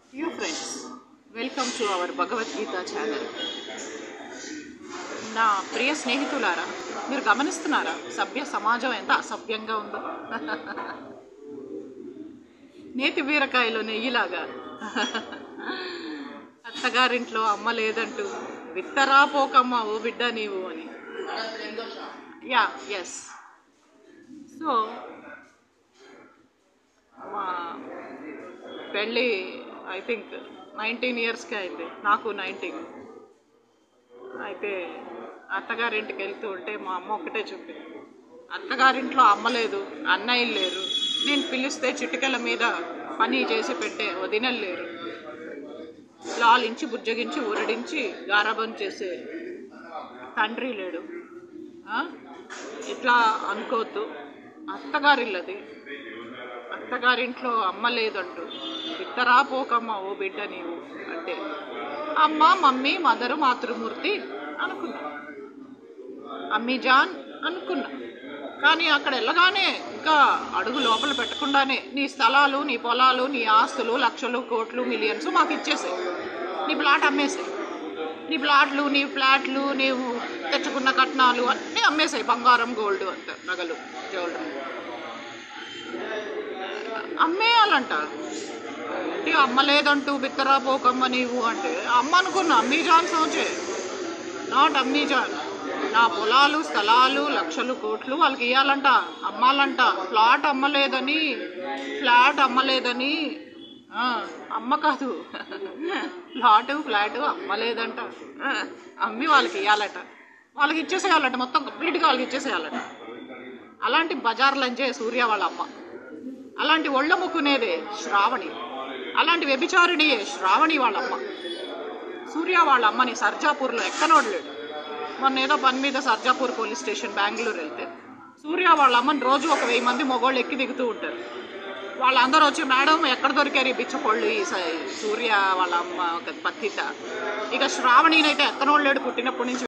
You friends welcome to our Bhagavad Gita channel నా ప్రియ స్నేహితులారా మీరు గమనిస్తున్నారా సభ్య సమాజం ఎంత అసభ్యంగా ఉందో నేతి బీరకాయలో నెయ్యిలాగా అత్తగారింట్లో అమ్మ లేదంటూ విత్తరా పోకమ్మ ఓ బిడ్డ నీవు అని యా ఎస్ సో మా పెళ్ళి ఐ థింక్ నైన్టీన్ ఇయర్స్కి అయింది నాకు నైన్టీన్ అయితే అత్తగారింటికి వెళ్తూ ఉంటే మా అమ్మ ఒకటే చెప్పింది అత్తగారింట్లో అమ్మ లేదు అన్నయ్యలు లేరు నేను పిలిస్తే చిటికల మీద పని చేసి పెట్టే వదినలు లేరు లాలించి బుజ్జగించి ఊరడించి గారాబం చేసే తండ్రి లేడు ఆ? ఇట్లా అనుకోవద్దు అత్తగారిల్లది అత్తగారింట్లో అమ్మ లేదంటూ ఇద్దరా పోకమ్మ ఓ బిడ్డ నీవు అంటే అమ్మ మమ్మీ మదరు మాతృమూర్తి అనుకున్నా అమ్మీ జాన్ అనుకున్నా కానీ అక్కడ వెళ్ళగానే ఇంకా అడుగు లోపల పెట్టకుండానే నీ స్థలాలు నీ పొలాలు నీ ఆస్తులు లక్షలు కోట్లు మిలియన్స్ మాకు ఇచ్చేసాయి నీ ప్లాట్ అమ్మేసాయి నీ ప్లాట్లు నీ ఫ్లాట్లు నీవు తెచ్చుకున్న కట్నాలు అన్నీ అమ్మేసాయి బంగారం గోల్డ్ అంత నగలు జ్యువెలరీ అమ్మేయాలంట ఏంటి అమ్మ లేదంటూ బిత్తరా పోకమ్మ నీవు అంటే అమ్మ అనుకున్నా అమ్మీ జాన్ సోచే నాట్ అమ్మీ జాన్ నా పొలాలు స్థలాలు లక్షలు కోట్లు వాళ్ళకి ఇవ్వాలంట అమ్మాలంట ఫ్లాట్ అమ్మలేదని ఫ్లాట్ అమ్మలేదని ఆ, అమ్మ కాదు ఫ్లాట్ ఫ్లాట్ అమ్మలేదంట ఆ, అమ్మి వాళ్ళకి ఇవ్వాలట వాళ్ళకి ఇచ్చేసేయాలట మొత్తం కంప్లీట్గా వాళ్ళకి ఇచ్చేసేయాలట అలాంటి బజార్ లంచే సూర్య వాళ్ళ అమ్మ అలాంటి ఒళ్ళ ముక్కునేదే శ్రావణి అలాంటి వ్యభిచారిణియే శ్రావణి వాళ్ళ అమ్మ సూర్య వాళ్ళ అమ్మని సర్జాపూర్లో ఎక్కనోడలేడు మొన్న ఏదో పని మీద సర్జాపూర్ పోలీస్ స్టేషన్ బెంగళూరు వెళ్తే సూర్య వాళ్ళ అమ్మని రోజు ఒక వెయ్యి మంది మగోళ్ళు ఎక్కి దిగుతూ ఉంటారు వాళ్ళందరూ వచ్చి మేడం ఎక్కడ దొరికారు ఈ బిచ్చకోళ్ళు ఈ స- సూర్య వాళ్ళ అమ్మ ఒక పత్తిత ఇక శ్రావణినైతే ఎక్కనోళ్ళేడు పుట్టినప్పటి నుంచి